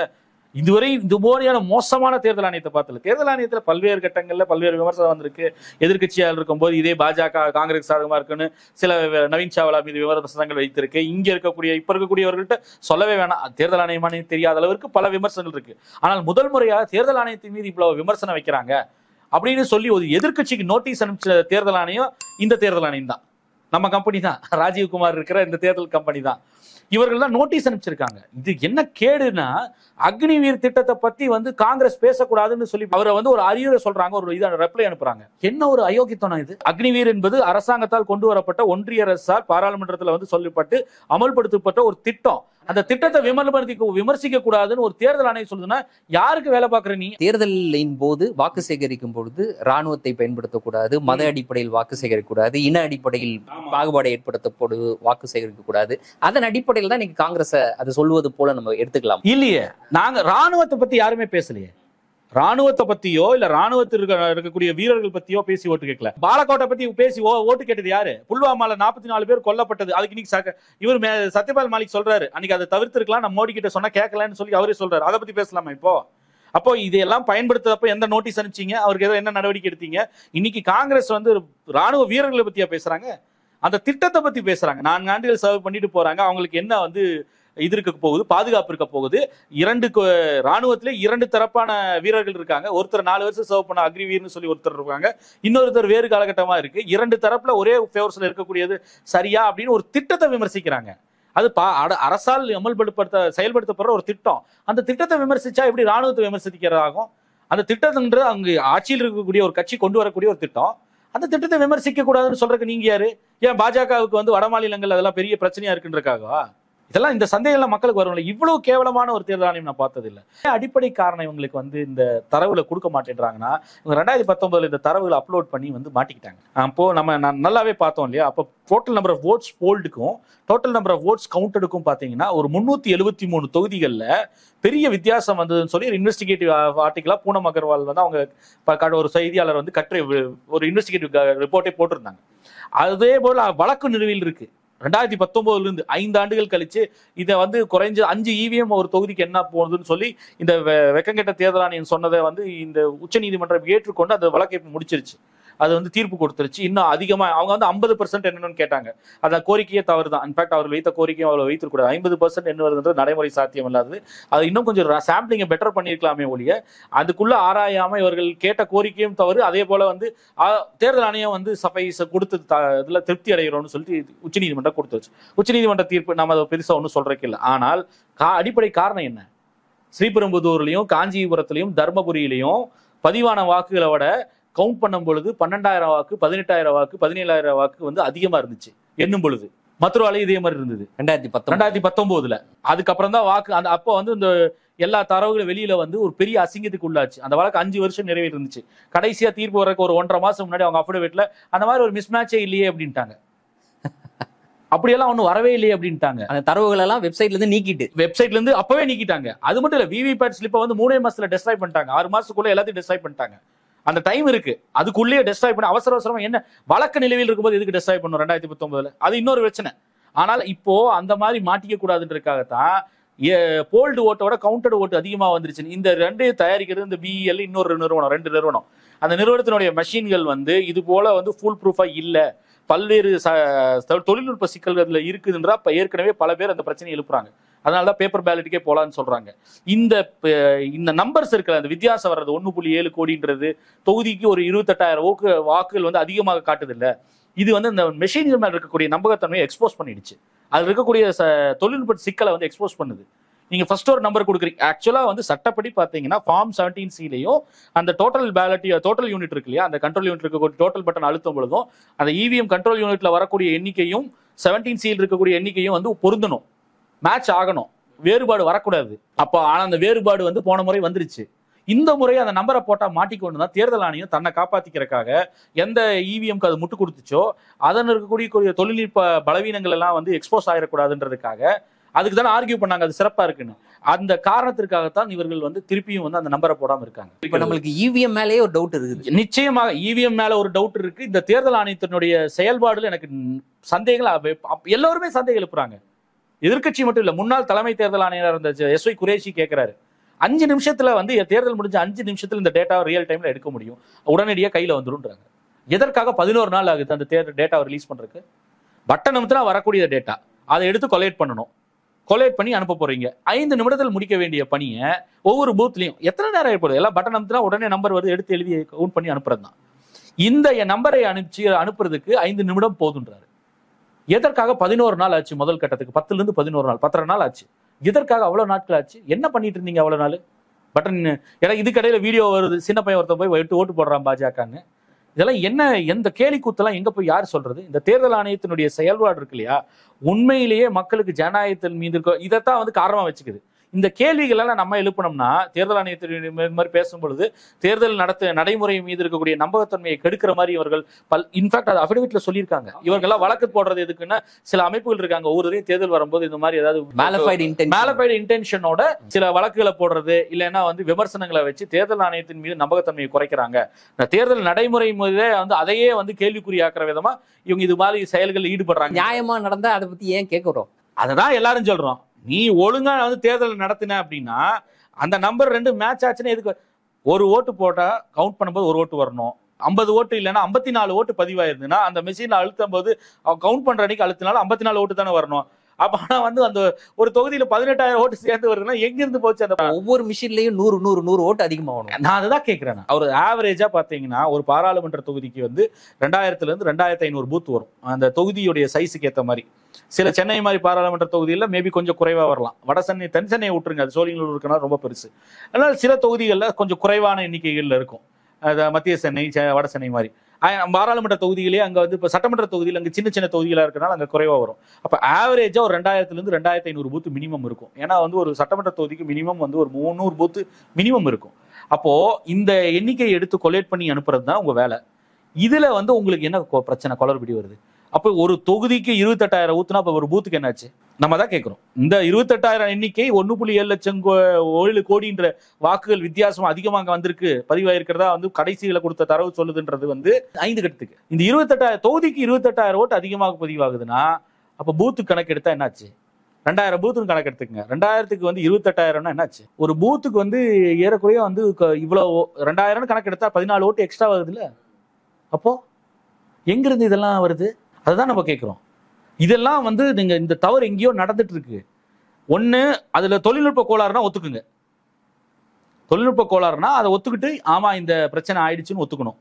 இதுவரை இந்த மாதிரியான மோசமான தேர்தல் ஆணையத்தை பார்த்தல தேர்தல் ஆணையத்துல பல்வேறு கட்டங்கள்ல பல்வேறு விமர்சனம் வந்திருக்கு எதிர்க்கட்சியால் இருக்கும்போது இதே பாஜக காங்கிரஸ் சாதகமா இருக்குன்னு சில வ- நவீன் சாவ்லா மீது விமர்சனங்கள் வைத்திருக்கு இங்க இருக்கக்கூடிய இப்ப இருக்கக்கூடியவர்கள்ட்ட சொல்லவே வேணாம் தேர்தல் ஆணையமானே தெரியாத அளவிற்கு பல விமர்சனங்கள் இருக்கு ஆனால் முதல் முறையாக தேர்தல் ஆணையத்தின் மீது இவ்வளவு விமர்சனம் வைக்கிறாங்க அப்படின்னு சொல்லி ஒரு எதிர்க்கட்சிக்கு நோட்டீஸ் அனுப்பிச்ச தேர்தல் ஆணையம் இந்த தேர்தல் ஆணையம் தான் நம்ம கம்பெனி தான் ராஜீவ்குமார் இருக்கிற இந்த தேர்தல் கம்பெனி தான் இவர்கள் தான் நோட்டீஸ் அனுப்பிச்சிருக்காங்க இது என்ன கேடுனா அக்னிவீர் திட்டத்தை பத்தி வந்து காங்கிரஸ் பேசக்கூடாதுன்னு சொல்லி அவரை வந்து ஒரு அறிவுரை சொல்றாங்க ஒரு இதை ரெப்ளை அனுப்புறாங்க என்ன ஒரு அயோக்கியத்தனம் இது அக்னிவீர் என்பது அரசாங்கத்தால் கொண்டு வரப்பட்ட ஒன்றிய அரசால் பாராளுமன்றத்தில் வந்து சொல்லப்பட்டு அமல்படுத்தப்பட்ட ஒரு திட்டம் அந்த திட்டத்தை விமர்சனப்படுத்தி விமர்சிக்க கூடாதுன்னு ஒரு தேர்தல் ஆணையம் சொல்லுதுன்னா யாருக்கு வேலை பார்க்குற நீ தேர்தலின் போது வாக்கு சேகரிக்கும் பொழுது ராணுவத்தை பயன்படுத்தக்கூடாது மத அடிப்படையில் வாக்கு சேகரிக்கக்கூடாது இன அடிப்படையில் பாகுபாடு ஏற்படுத்தப்படு வாக்கு சேகரிக்க கூடாது அதன் அடிப்படையில் தான் இன்னைக்கு காங்கிரஸ் அது சொல்வது போல நம்ம எடுத்துக்கலாம் இல்லையே நாங்க ராணுவத்தை பத்தி யாருமே பேசலையே ராணுவத்தை பத்தியோ இல்ல ராணுவத்தில் இருக்க இருக்கக்கூடிய வீரர்கள் பத்தியோ பேசி ஓட்டு கேட்கல பாலக்கோட்டை பத்தி பேசி ஓ- ஓட்டு கேட்டது யாரு புல்வாமால நாற்பத்தி நாலு பேர் கொல்லப்பட்டது அதுக்கு இன்னைக்கு சக- இவர் மே- சத்யபால் மாலிக் சொல்றாரு அன்னைக்கு அதை தவிர்த்திருக்கலாம் நம்ம மோடி கிட்ட சொன்னா கேட்கலன்னு சொல்லி அவரே சொல்றாரு அதை பத்தி பேசலாமா இப்போ அப்போ இதெல்லாம் பயன்படுத்துறப்ப எந்த நோட்டீஸ் அனுப்பிச்சீங்க அவருக்கு ஏதோ என்ன நடவடிக்கை எடுத்தீங்க இன்னைக்கு காங்கிரஸ் வந்து ராணுவ வீரர்களை பத்தியா பேசுறாங்க அந்த திட்டத்தை பத்தி பேசுறாங்க நான்கு ஆண்டுகள் சர்வ் பண்ணிட்டு போறாங்க அவங்களுக்கு என்ன வந்து இது இருக்க போகுது பாதுகாப்பு இருக்க போகுது இரண்டு கு- ராணுவத்திலே இரண்டு தரப்பான வீரர்கள் இருக்காங்க ஒருத்தர் நாலு வருஷம் சர்வ் பண்ண அக்ரிவீர்னு சொல்லி ஒருத்தர் இருக்காங்க இன்னொருத்தர் வேறு காலகட்டமா இருக்கு இரண்டு தரப்புல ஒரே ஃபேவர்ஸ்ல இருக்கக்கூடியது சரியா அப்படின்னு ஒரு திட்டத்தை விமர்சிக்கிறாங்க அது பா அட- அரசால் அமல்படுத்த செயல்படுத்தப்படுற ஒரு திட்டம் அந்த திட்டத்தை விமர்சிச்சா எப்படி ராணுவத்தை விமர்சிக்கிறதாகும் அந்த திட்டம்ன்றது அங்கு ஆட்சியில் இருக்கக்கூடிய ஒரு கட்சி கொண்டு வரக்கூடிய ஒரு திட்டம் அந்த திட்டத்தை விமர்சிக்க கூடாதுன்னு சொல்றதுக்கு நீங்க யாரு ஏன் பாஜகவுக்கு வந்து வட மாநிலங்கள் அதெல்லாம் பெரிய பிரச்சனையா இருக்குன்றக்காகவா இதெல்லாம் இந்த சந்தேகம்லாம் மக்களுக்கு வரும்ல இவ்வளவு கேவலமான ஒரு தேர்தல் ஆணையம் நான் பார்த்ததில்லை ஏன் அடிப்படை காரணம் இவங்களுக்கு வந்து இந்த தரவுல கொடுக்க மாட்டேன்றாங்கன்னா இவங்க ரெண்டாயிரத்தி பத்தொன்பதுல இந்த தரவுகளை அப்லோட் பண்ணி வந்து மாட்டிக்கிட்டாங்க அப்போ நம்ம நான் நல்லாவே பார்த்தோம் இல்லையா அப்போ டோட்டல் நம்பர் ஆஃப் ஓட்ஸ் போல்டுக்கும் டோட்டல் நம்பர் ஆஃப் ஓட்ஸ் கவுண்டடுக்கும் பார்த்தீங்கன்னா ஒரு முன்னூத்தி எழுபத்தி மூணு தொகுதிகளில் பெரிய வித்தியாசம் வந்ததுன்னு சொல்லி ஒரு இன்வெஸ்டிகேட்டிவ் ஆர்டிகலா பூனம் அகர்வால் வந்து அவங்க ப- க- ஒரு செய்தியாளர் வந்து கட்டுரை ஒரு இன்வெஸ்டிகேட்டிவ் ரிப்போர்ட்டே போட்டிருந்தாங்க அதே போல வழக்கு நிறுவில் இருக்கு ரெண்டாயிரத்தி பத்தொன்பதுல இருந்து ஐந்து ஆண்டுகள் கழிச்சு இதை வந்து குறைஞ்ச அஞ்சு இவிஎம் ஒரு தொகுதிக்கு என்ன போகுதுன்னு சொல்லி இந்த வெ- வெக்கங்கெட்ட தேர்தல் ஆணையம் சொன்னதை வந்து இந்த உச்சநீதிமன்றம் ஏற்றுக்கொண்டு அந்த வழக்கை முடிச்சிருச்சு அது வந்து தீர்ப்பு கொடுத்துருச்சு இன்னும் அதிகமா அவங்க வந்து ஐம்பது பர்சன்ட் என்னன்னு கேட்டாங்க அந்த கோரிக்கையே தவறு தான் இன்ஃபேக்ட் அவர் வைத்த கோரிக்கையும் அவர் வைத்திருக்கூடாது ஐம்பது பர்சன்ட் என்ன வருதுன்றது நடைமுறை சாத்தியம் இல்லாதது அது இன்னும் கொஞ்சம் சாம்பிளிங்கை பெட்டர் பண்ணியிருக்கலாமே ஒழிய அதுக்குள்ள ஆராயாம இவர்கள் கேட்ட கோரிக்கையும் தவறு அதே போல வந்து ஆ, தேர்தல் ஆணையம் வந்து சபை கொடுத்து த- இதுல திருப்தி அடைகிறோம்னு சொல்லிட்டு உச்சநீதிமன்றம் கொடுத்துருச்சு உச்சநீதிமன்ற தீர்ப்பு நம்ம அதை பெருசா ஒன்றும் சொல்றதுக்கு இல்லை ஆனால் கா அடிப்படை காரணம் என்ன ஸ்ரீபெரும்புதூர்லயும் காஞ்சிபுரத்திலையும் தர்மபுரியிலையும் பதிவான வாக்குகளை விட கவுண்ட் பண்ணும் பொழுது பன்னெண்டாயிரம் வாக்கு பதினெட்டாயிரம் வாக்கு பதினேழாயிரம் வாக்கு வந்து அதிகமா இருந்துச்சு எண்ணும் பொழுது மதுராலையும் இதே மாதிரி இருந்தது ரெண்டாயிரத்தி பத்தொன்பது ரெண்டாயிரத்தி பத்தொன்பதுல அதுக்கப்புறம் தான் வாக்கு அந்த அப்போ வந்து இந்த எல்லா தரவுகளும் வெளியில வந்து ஒரு பெரிய அசிங்கத்துக்கு உள்ளாச்சு அந்த வழக்கு அஞ்சு வருஷம் நிறைவேறி இருந்துச்சு கடைசியா தீர்ப்பு வரக்கு ஒரு ஒன்றரை மாசம் முன்னாடி அவங்க அஃபிடவிட்ல அந்த மாதிரி ஒரு மிஸ்மேட்சே இல்லையே அப்படின்ட்டாங்க அப்படியெல்லாம் ஒன்றும் வரவே இல்லையே அப்படின்ட்டாங்க அந்த தரவுகள் எல்லாம் வெப்சைட்ல இருந்து நீக்கிட்டு வெப்சைட்ல இருந்து அப்பவே நீக்கிட்டாங்க அது மட்டும் இல்ல விவிபேட் ஸ்லிப்பை வந்து மூணே மாசத்துல டெஸ்ட்ராய் பண்ணிட்டாங்க ஆறு மாசத்துக்குள்ள எல்லாத்தையும் டெஸ்ட்ராய் பண்ணிட்டாங்க அந்த டைம் இருக்கு அதுக்குள்ளேயே டெஸ்ட்ராய் பண்ண அவசர அவசரமா என்ன வழக்கு நிலுவையில் இருக்கும்போது எதுக்கு டெஸ்ட்ராய் பண்ணும் ரெண்டாயிரத்தி பத்தொன்பதுல அது இன்னொரு பிரச்சனை ஆனால் இப்போ அந்த மாதிரி மாட்டிக்க கூடாதுன்றதுக்காகத்தான் போல்டு ஓட்டோட கவுண்டட் ஓட்டு அதிகமா வந்துருச்சு இந்த ரெண்டையும் தயாரிக்கிறது இந்த பிஇஎல் இன்னொரு நிறுவனம் ரெண்டு நிறுவனம் அந்த நிறுவனத்தினுடைய மெஷின்கள் வந்து இது போல வந்து ஃபுல் ப்ரூஃபா இல்ல பல்வேறு ச- தொழில்நுட்ப சிக்கல்கள் அதுல இருக்குதுன்றா இப்ப ஏற்கனவே பல பேர் அந்த பிரச்சனையை எழுப்புறாங்க அதனால தான் பேப்பர் பேலட்டுக்கே போலான்னு சொல்றாங்க இந்த ப- இந்த நம்பர்ஸ் இருக்குல்ல அந்த வித்தியாசம் வர்றது ஒன்று புள்ளி ஏழு கோடின்றது தொகுதிக்கு ஒரு இருபத்தெட்டாயிரம் வாக்கு வாக்குகள் வந்து அதிகமாக காட்டுது இல்ல இது வந்து இந்த மெஷின் மேல இருக்கக்கூடிய நம்பகத்தன்மையை எக்ஸ்போஸ் பண்ணிடுச்சு அதுல இருக்கக்கூடிய ச- தொழில்நுட்ப சிக்கலை வந்து எக்ஸ்போஸ் பண்ணுது நீங்க ஃபர்ஸ்ட் ஒரு நம்பர் கொடுக்குறீங்க ஆக்சுவலா வந்து சட்டப்படி பாத்தீங்கன்னா ஃபார்ம் செவன்டீன் சிலையும் அந்த டோட்டல் பேலட் டோட்டல் யூனிட் இருக்கு இல்லையா அந்த கண்ட்ரோல் யூனிட் இருக்கக்கூடிய டோட்டல் பட்டன் அழுத்தும் பொழுதும் அந்த இவிஎம் கண்ட்ரோல் யூனிட்ல வரக்கூடிய எண்ணிக்கையும் செவன்டீன் சியில் இருக்கக்கூடிய எண்ணிக்கையும் வந்து பொருந்தணும் மேட்ச் ஆகணும் வேறுபாடு வரக்கூடாது அப்போ ஆனா அந்த வேறுபாடு வந்து போன முறை வந்துருச்சு இந்த முறை அந்த நம்பரை போட்டா மாட்டிக்கொண்டு தான் தேர்தல் ஆணையம் தன்னை காப்பாத்திக்கிறதுக்காக எந்த இவிஎம்க்கு அது முட்டு கொடுத்துச்சோ அதன் இருக்கக்கூடிய கூடிய தொழில்நுட்ப பலவீனங்கள் எல்லாம் வந்து எக்ஸ்போஸ் ஆயிடக்கூடாதுன்றதுக்காக அதுக்கு தானே ஆர்கியூ பண்ணாங்க அது சிறப்பா இருக்குன்னு அந்த காரணத்திற்காகத்தான் இவர்கள் வந்து திருப்பியும் வந்து அந்த நம்பரை போடாம இருக்காங்க இப்ப நம்மளுக்கு இவிஎம் மேலேயே ஒரு டவுட் இருக்குது நிச்சயமாக இவிஎம் மேல ஒரு டவுட் இருக்கு இந்த தேர்தல் ஆணையத்தினுடைய செயல்பாடுல எனக்கு ந- சந்தேகங்கள் அவ- அப்ப எல்லோருமே சந்தேகம் எழுப்புறாங்க எதிர்க்கட்சி மட்டும் இல்ல முன்னாள் தலைமை தேர்தல் ஆணையர் இருந்த எஸ் ஒய் குரேஷி கேட்கிறாரு அஞ்சு நிமிஷத்துல வந்து தேர்தல் முடிஞ்ச அஞ்சு நிமிஷத்துல இந்த டேட்டாவை ரியல் டைம்ல எடுக்க முடியும் உடனடியாக கையில வந்துருன்றாங்க எதற்காக பதினோரு நாள் ஆகுது அந்த தேர்தல் டேட்டாவை ரிலீஸ் பண்றதுக்கு பட்டன் நிமித்தம் வரக்கூடிய டேட்டா அதை எடுத்து கொலேட் பண்ணணும் கொலேட் பண்ணி அனுப்ப போறீங்க ஐந்து நிமிடத்தில் முடிக்க வேண்டிய பணியை ஒவ்வொரு பூத்லயும் எத்தனை நேரம் ஏற்படுது எல்லாம் பட்டன் அமுத்தினா உடனே நம்பர் வருது எடுத்து எழுதி கவுண்ட் பண்ணி அனுப்புறது தான் இந்த நம்பரை அனுப்பிச்சு அனுப்புறதுக்கு ஐந்து நிமிடம் போதுன்றாரு எதற்காக பதினோரு நாள் ஆச்சு முதல் கட்டத்துக்கு பத்துல இருந்து பதினோரு நாள் பத்தரை நாள் ஆச்சு எதற்காக அவ்வளவு நாட்கள் ஆச்சு என்ன பண்ணிட்டு இருந்தீங்க அவ்வளவு நாள் பட்டன் ஏன்னா இதுக்கடையில வீடியோ வருது சின்ன பையன் ஒருத்தன் போய் எட்டு ஓட்டு போடுறான் பாஜகன்னு இதெல்லாம் என்ன எந்த கேலி கூத்தெல்லாம் எங்க போய் யார் சொல்றது இந்த தேர்தல் ஆணையத்தினுடைய செயல்பாடு இருக்கு இல்லையா உண்மையிலேயே மக்களுக்கு ஜனநாயகத்தின் மீது இருக்க இதைத்தான் வந்து காரணமா வச்சுக்குது இந்த கேள்விகள் எல்லாம் நம்ம எழுப்பினோம்னா தேர்தல் ஆணையத்தின் இந்த மாதிரி பேசும் பொழுது தேர்தல் நடத்த நடைமுறை மீது இருக்கக்கூடிய நம்பகத்தன்மையை கெடுக்கிற மாதிரி இவர்கள் பல் இன்ஃபேக்ட் அது அபிடவிட்ல சொல்லியிருக்காங்க இவங்கெல்லாம் வழக்கு போடுறது எதுக்குன்னா சில அமைப்புகள் இருக்காங்க ஒவ்வொரு தடவையும் தேர்தல் வரும்போது இந்த மாதிரி ஏதாவது மேலஃபைடு இன்டென்ஷன் மேலபைடு இன்டென்ஷனோட சில வழக்குகளை போடுறது இல்லைன்னா வந்து விமர்சனங்களை வச்சு தேர்தல் ஆணையத்தின் மீது நம்பகத்தன்மையை குறைக்கிறாங்க இந்த தேர்தல் நடைமுறை முறையிலே வந்து அதையே வந்து கேள்விக்குறியாக்குற விதமா இவங்க இது மாதிரி செயல்களில் ஈடுபடுறாங்க நியாயமா நடந்தா அதை பத்தி ஏன் கேட்கிறோம் அததான் எல்லாரும் சொல்றோம் நீ ஒழுங்கா வந்து தேர்தல் நடத்தின அப்படின்னா அந்த நம்பர் ரெண்டு மேட்ச் ஆச்சுன்னா எதுக்கு ஒரு ஓட்டு போட்டா கவுண்ட் பண்ணும்போது ஒரு ஓட்டு வரணும் ஐம்பது ஓட்டு இல்லைன்னா ஐம்பத்தி நாலு ஓட்டு பதிவாயிருந்துன்னா அந்த மெஷின்ல அழுத்தும் போது கவுண்ட் பண்ற அன்னைக்கு அழுத்தினாலும் ஐம்பத்தி நாலு ஓட்டு தானே வரணும் அப்ப ஆனா வந்து அந்த ஒரு தொகுதியில பதினெட்டாயிரம் ஓட்டு சேர்ந்து வருதுன்னா எங்க இருந்து போச்சு அந்த ஒவ்வொரு மிஷின்லயும் நூறு நூறு நூறு ஓட்டு அதிகமாகணும் நான் அதுதான் கேட்கிறேன் நான். ஒரு ஆவரேஜா பாத்தீங்கன்னா ஒரு பாராளுமன்ற தொகுதிக்கு வந்து ரெண்டாயிரத்துல இருந்து ரெண்டாயிரத்தி ஐநூறு பூத் வரும் அந்த தொகுதியுடைய சைஸுக்கு ஏத்த மாதிரி சில சென்னை மாதிரி பாராளுமன்ற தொகுதியில் மேபி கொஞ்சம் குறைவா வரலாம் வட சென்னை தென் சென்னையை விட்டுருங்க அது சோழிங்கநல்லூர் இருக்குன்னா ரொம்ப பெருசு அதனால சில தொகுதிகளில் கொஞ்சம் குறைவான எண்ணிக்கைகள்ல இருக்கும் அது மத்திய சென்னை செ- வட சென்னை மாதிரி ஆ- பாராளுமன்ற தொகுதிகளே அங்க வந்து இப்போ சட்டமன்ற தொகுதியில் அங்க சின்ன சின்ன தொகுதிகளா இருக்கனால அங்க குறைவா வரும் அப்ப ஆவரேஜா ஒரு ரெண்டாயிரத்துல இருந்து ரெண்டாயிரத்தி ஐநூறு பூத் மினிமம் இருக்கும் ஏன்னா வந்து ஒரு சட்டமன்ற தொகுதிக்கு மினிமம் வந்து ஒரு முந்நூறு பூத் மினிமம் இருக்கும் அப்போ இந்த எண்ணிக்கையை எடுத்து கொலேட் பண்ணி அனுப்புறது தான் உங்க வேலை இதுல வந்து உங்களுக்கு என்ன கொ- பிரச்சனை குளறுபடி வருது அப்போ ஒரு தொகுதிக்கு இருபத்தெட்டாயிரம் ஊத்துனா அப்ப ஒரு பூத்துக்கு என்னாச்சு நம்ம தான் கேட்கிறோம் இந்த இருபத்தெட்டாயிரம் எண்ணிக்கை ஒன்னு புள்ளி ஏழு லட்சம் கோ- ஏழு கோடின்ற வாக்குகள் வித்தியாசம் அதிகமாக அங்க வந்திருக்கு பதிவாயிருக்கிறதா வந்து கடைசியில கொடுத்த தரவு சொல்லுதுன்றது வந்து ஐந்து கட்டத்துக்கு இந்த இருபத்தெட்டாயிரம் தொகுதிக்கு இருபத்தெட்டாயிரம் ஓட்டு அதிகமாக பதிவாகுதுன்னா அப்ப பூத்து கணக்கு எடுத்தா என்னாச்சு ரெண்டாயிரம் பூத்துன்னு கணக்கு எடுத்துக்கங்க ரெண்டாயிரத்துக்கு வந்து இருபத்தெட்டாயிரம்னா என்னாச்சு ஒரு பூத்துக்கு வந்து ஏறக்குறைய வந்து க- இவ்வளவு ரெண்டாயிரம்னு கணக்கு எடுத்தா பதினாலு ஓட்டு எக்ஸ்ட்ரா வருது இல்ல அப்போ எங்கிருந்து இதெல்லாம் வருது அதுதான் நம்ம கேட்கிறோம் இதெல்லாம் வந்து நீங்க இந்த தவறு எங்கேயோ நடந்துட்டு இருக்கு ஒண்ணு அதுல தொழில்நுட்ப கோளாறுனா ஒத்துக்குங்க தொழில்நுட்ப கோளாறுனா அதை ஒத்துக்கிட்டு ஆமா இந்த பிரச்சனை ஆயிடுச்சுன்னு ஒத்துக்கணும்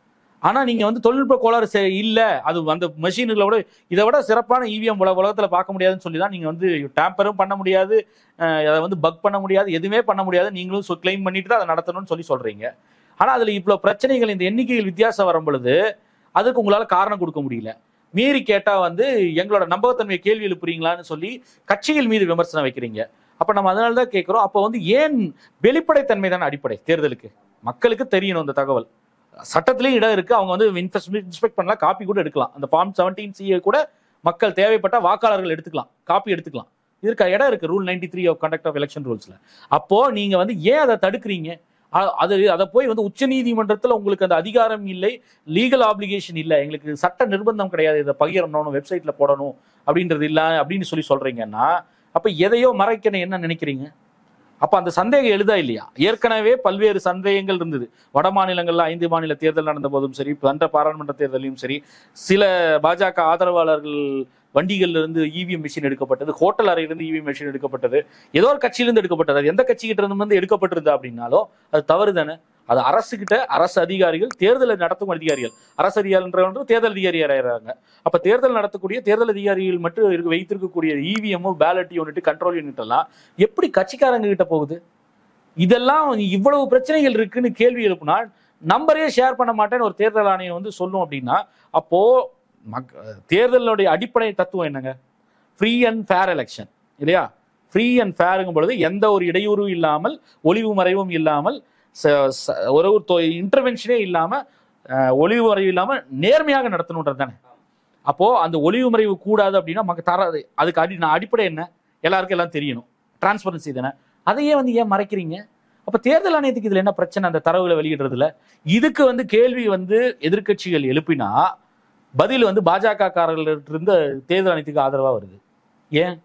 ஆனா நீங்க வந்து தொழில்நுட்ப கோளாறு செ- இல்ல அது அந்த மெஷின்களை விட இதை விட சிறப்பான இவிஎம் உலக உலகத்துல பார்க்க முடியாதுன்னு சொல்லி தான் நீங்க வந்து டேம்பரும் பண்ண முடியாது அஹ் அதை வந்து பக் பண்ண முடியாது எதுவுமே பண்ண முடியாது நீங்களும் கிளைம் பண்ணிட்டு தான் அதை நடத்தணும்னு சொல்லி சொல்றீங்க ஆனா அதுல இவ்வளவு பிரச்சனைகள் இந்த எண்ணிக்கைகள் வித்தியாசம் வரும் பொழுது அதுக்கு உங்களால காரணம் கொடுக்க முடியல மீறி கேட்டா வந்து எங்களோட நம்பகத்தன்மையை கேள்வி எழுப்புறீங்களான்னு சொல்லி கட்சிகள் மீது விமர்சனம் வைக்கிறீங்க அப்ப நம்ம அதனால தான் கேட்கிறோம் அப்ப வந்து ஏன் வெளிப்படைத்தன்மை தானே அடிப்படை தேர்தலுக்கு மக்களுக்கு தெரியணும் இந்த தகவல் சட்டத்திலேயும் இடம் இருக்கு அவங்க வந்து இன்ஸ்பெக்ட் பண்ணலாம் காப்பி கூட எடுக்கலாம் அந்த ஃபார்ம் செவன்டீன் சிஏ கூட மக்கள் தேவைப்பட்ட வாக்காளர்கள் எடுத்துக்கலாம் காப்பி எடுத்துக்கலாம் இதற்கு இடம் இருக்கு rule ninety three of conduct of election ரூல்ஸ்ல அப்போ நீங்க வந்து ஏன் அதை தடுக்கிறீங்க அ- அது அதை போய் வந்து உச்சநீதிமன்றத்துல உங்களுக்கு அந்த அதிகாரம் இல்லை லீகல் ஆப்ளிகேஷன் இல்லை எங்களுக்கு சட்ட நிர்பந்தம் கிடையாது இதை பகிரணும் வெப்சைட்ல போடணும் அப்படின்றது இல்ல அப்படின்னு சொல்லி சொல்றீங்கன்னா அப்ப எதையோ மறைக்கணும் என்ன நினைக்கிறீங்க அப்ப அந்த சந்தேகம் எழுதா இல்லையா ஏற்கனவே பல்வேறு சந்தேகங்கள் இருந்தது வட மாநிலங்கள்ல ஐந்து மாநில தேர்தல் நடந்த போதும் சரி சென்ற பாராளுமன்ற தேர்தலையும் சரி சில பாஜக ஆதரவாளர்கள் வண்டிகள்ல இருந்து இவிஎம் மிஷின் எடுக்கப்பட்டது ஹோட்டல் அறையிலிருந்து இவிஎம் மிஷின் எடுக்கப்பட்டது ஏதோ ஒரு கட்சியிலிருந்து எடுக்கப்பட்டது அது எந்த கட்சிகிட்ட இருந்து வந்து எடுக்கப்பட்டிருந்தா அப்படின்னாலும் அது தவறு தானே அது அரசு கிட்ட அரசு அதிகாரிகள் தேர்தலை நடத்தும் அதிகாரிகள் அரசு அதிகாரின்றவங்க தேர்தல் அதிகாரியாகிறாங்க அப்ப தேர்தல் நடத்தக்கூடிய தேர்தல் அதிகாரிகள் மட்டும் இருக்க வைத்திருக்கக்கூடிய EVM ballot unit control unit எல்லாம் எப்படி கட்சிக்காரங்க கிட்ட போகுது இதெல்லாம் இவ்வளவு பிரச்சனைகள் இருக்குன்னு கேள்வி எழுப்புனா நம்பரே ஷேர் பண்ண மாட்டேன்னு ஒரு தேர்தல் ஆணையம் வந்து சொல்லும் அப்படின்னா அப்போ மக் தேர்தலுடைய அடிப்படை தத்துவம் என்னங்க ஃப்ரீ அண்ட் ஃபேர் எலெக்ஷன் இல்லையா ஃப்ரீ அண்ட் ஃபேருங்கும் பொழுது எந்த ஒரு இடையூறும் இல்லாமல் ஒளிவு மறைவும் இல்லாமல் ச- ச- ஒரு ஒரு இன்டர்வென்ஷனே இல்லாம அஹ், ஒளிவு மறைவு இல்லாம நேர்மையாக நடத்தணுன்றது தானே அப்போ அந்த ஒளிவு மறைவு கூடாது அப்படின்னா மக்க தராது அதுக்கு அடி நான் அடிப்படை என்ன எல்லாருக்கும் எல்லாம் தெரியணும் டிரான்ஸ்பரன்சி தானே அதையே வந்து ஏன் மறைக்கிறீங்க அப்ப தேர்தல் ஆணையத்துக்கு இதுல என்ன பிரச்சனை அந்த தரவுகளை வெளியிடுறதுல இதுக்கு வந்து கேள்வி வந்து எதிர்க்கட்சிகள் எழுப்பினா பதில் வந்து பாஜக காரர்களிருந்து தேர்தல் ஆணையத்துக்கு ஆதரவா வருது ஏன்